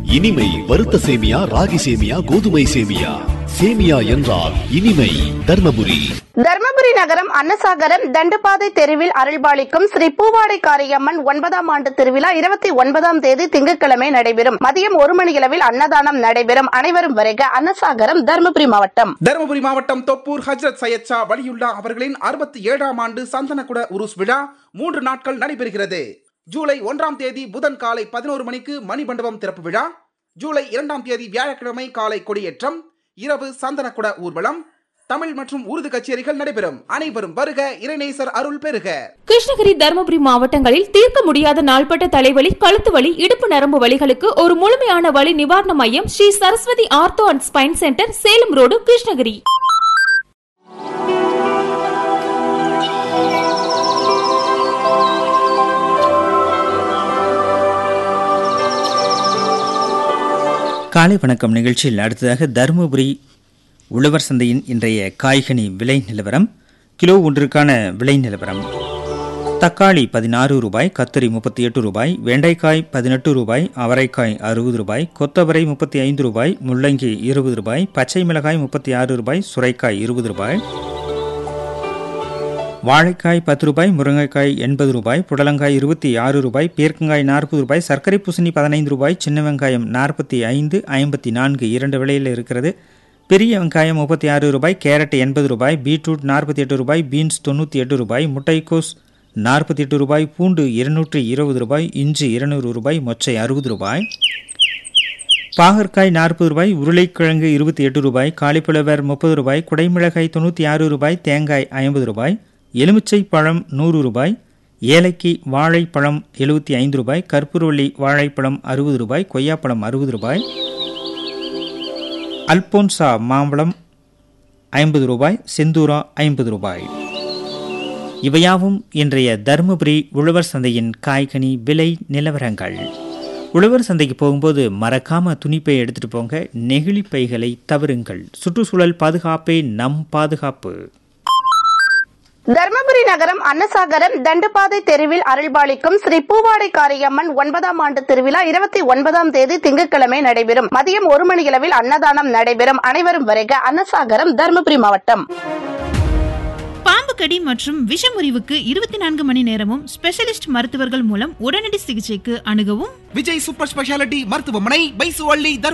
இனிமை வறுத்த சேமியா ராகி சேமியா கோதுமை சேமியா சேமியா என்றால் இனிமை தர்மபுரி தர்மபுரி நகரம் அன்னசாகரம் தண்டுபாதை தெருவில் அருள்பாலிக்கும் ஸ்ரீ பூவாடை காரியம்மன் ஒன்பதாம் ஆண்டு திருவிழா இருபத்தி ஒன்பதாம் தேதி திங்கட்கிழமை நடைபெறும் மதியம் ஒரு மணியளவில் அன்னதானம் நடைபெறும் அனைவரும் வருக அன்னசாகரம் தர்மபுரி மாவட்டம் தருமபுரி மாவட்டம் தொப்பூர் ஹஜ்ரத் சையத் ஷா வலியுல்லா அவர்களின் அறுபத்தி ஏழாம் ஆண்டு சந்தனக்குட உருஸ் விழா மூன்று நாட்கள் நடைபெறுகிறது ஜூலை ஒன்றாம் தேதி புதன் காலை பதினோரு மணிக்கு மணிமண்டபம் திறப்பு விழா ஜூலை இரண்டாம் தேதி வியாழக்கிழமை காலை கொடியேற்றம் இரவு சந்தனக்குட ஊர்வலம் தமிழ் மற்றும் உருது கச்சேரிகள் நடைபெறும் அனைவரும் வருக இறைநேசர் அருள் பெறுக கிருஷ்ணகிரி தருமபுரி மாவட்டங்களில் தீர்க்க முடியாத நாள்பட்ட தலைவலி கழுத்து வலி இடுப்பு நரம்பு வலிகளுக்கு ஒரு முழுமையான வலி நிவாரண மையம் Shri Saraswathi ortho and spine centre Salem road Krishnagiri காலை வணக்கம் நிகழ்ச்சியில் அடுத்ததாக தருமபுரி உழவர் சந்தையின் இன்றைய காய்கனி விலை நிலவரம் கிலோ ஒன்றுக்கான விலை நிலவரம் தக்காளி பதினாறு ரூபாய் கத்தரி முப்பத்தி எட்டு ரூபாய் வெண்டைக்காய் பதினெட்டு ரூபாய் அவரைக்காய் அறுபது ரூபாய் கொத்தவரை முப்பத்தி ஐந்து ரூபாய் முள்ளங்கி இருபது ரூபாய் பச்சை மிளகாய் முப்பத்தி ஆறு ரூபாய் சுரைக்காய் இருபது ரூபாய் வாழைக்காய் பத்து ரூபாய் முருங்கைக்காய் எண்பது ரூபாய் புடலங்காய் இருபத்தி ஆறு ரூபாய் பீர்க்கங்காய் நாற்பது ரூபாய் சர்க்கரை பூசணி பதினைந்து ரூபாய் சின்ன வெங்காயம் நாற்பத்தி ஐந்து ஐம்பத்தி நான்கு இரண்டு விலையில் இருக்கிறது பெரிய வெங்காயம் முப்பத்தி ஆறு ரூபாய் கேரட் எண்பது ரூபாய் பீட்ரூட் நாற்பத்தி எட்டு ரூபாய் பீன்ஸ் தொண்ணூற்றி எட்டு ரூபாய் முட்டைக்கோஸ் நாற்பத்தி எட்டு ரூபாய் பூண்டு இருநூற்றி இருபது ரூபாய் இஞ்சி இருநூறு ரூபாய் மொச்சை அறுபது ரூபாய் பாகற்காய் நாற்பது ரூபாய் உருளைக்கிழங்கு இருபத்தி எட்டு ரூபாய் காலிஃப்ளவர் முப்பது ரூபாய் குடைமிளகாய் தொண்ணூற்றி ஆறு ரூபாய் தேங்காய் ஐம்பது ரூபாய் எலுமிச்சை பழம் நூறு ரூபாய் ஏலக்கி வாழைப்பழம் எழுபத்தி ஐந்து ரூபாய் கற்பூரவள்ளி வாழைப்பழம் அறுபது ரூபாய் கொய்யாப்பழம் அறுபது ரூபாய் அல்போன்சா மாம்பழம் ஐம்பது ரூபாய் செந்தூரா ஐம்பது ரூபாய் இவையாவும் இன்றைய தருமபுரி உழவர் சந்தையின் காய்கனி விலை நிலவரங்கள் உழவர் சந்தைக்கு போகும்போது மறக்காம துணிப்பை எடுத்துட்டு போங்க நெகிழி பைகளை தவறுங்கள் சுற்றுச்சூழல் பாதுகாப்பே நம் பாதுகாப்பு தர்மபுரி நகரம் அன்னசாகரம் தண்டுபாதை தெருவில் அருள்பாலிக்கும் ஸ்ரீ பூவாடை காரியம்மன் ஒன்பதாம் ஆண்டு திருவிழா இருபத்தி ஒன்பதாம் தேதி திங்கட்கிழமை நடைபெறும் மதியம் ஒரு மணியளவில் அன்னதானம் நடைபெறும் அனைவரும் வருக அன்னசாகரம் தர்மபுரி மாவட்டம் பாம்பு கடி மற்றும் விஷமுறிவுக்கு இருபத்தி நான்கு மணி நேரமும் ஸ்பெஷலிஸ்ட் மருத்துவர்கள் மூலம் உடனடி சிகிச்சைக்கு அணுகவும் விஜய் சூப்பர் ஸ்பெஷாலிட்டி மருத்துவமனை பைசுவள்ளி தர்மபுரி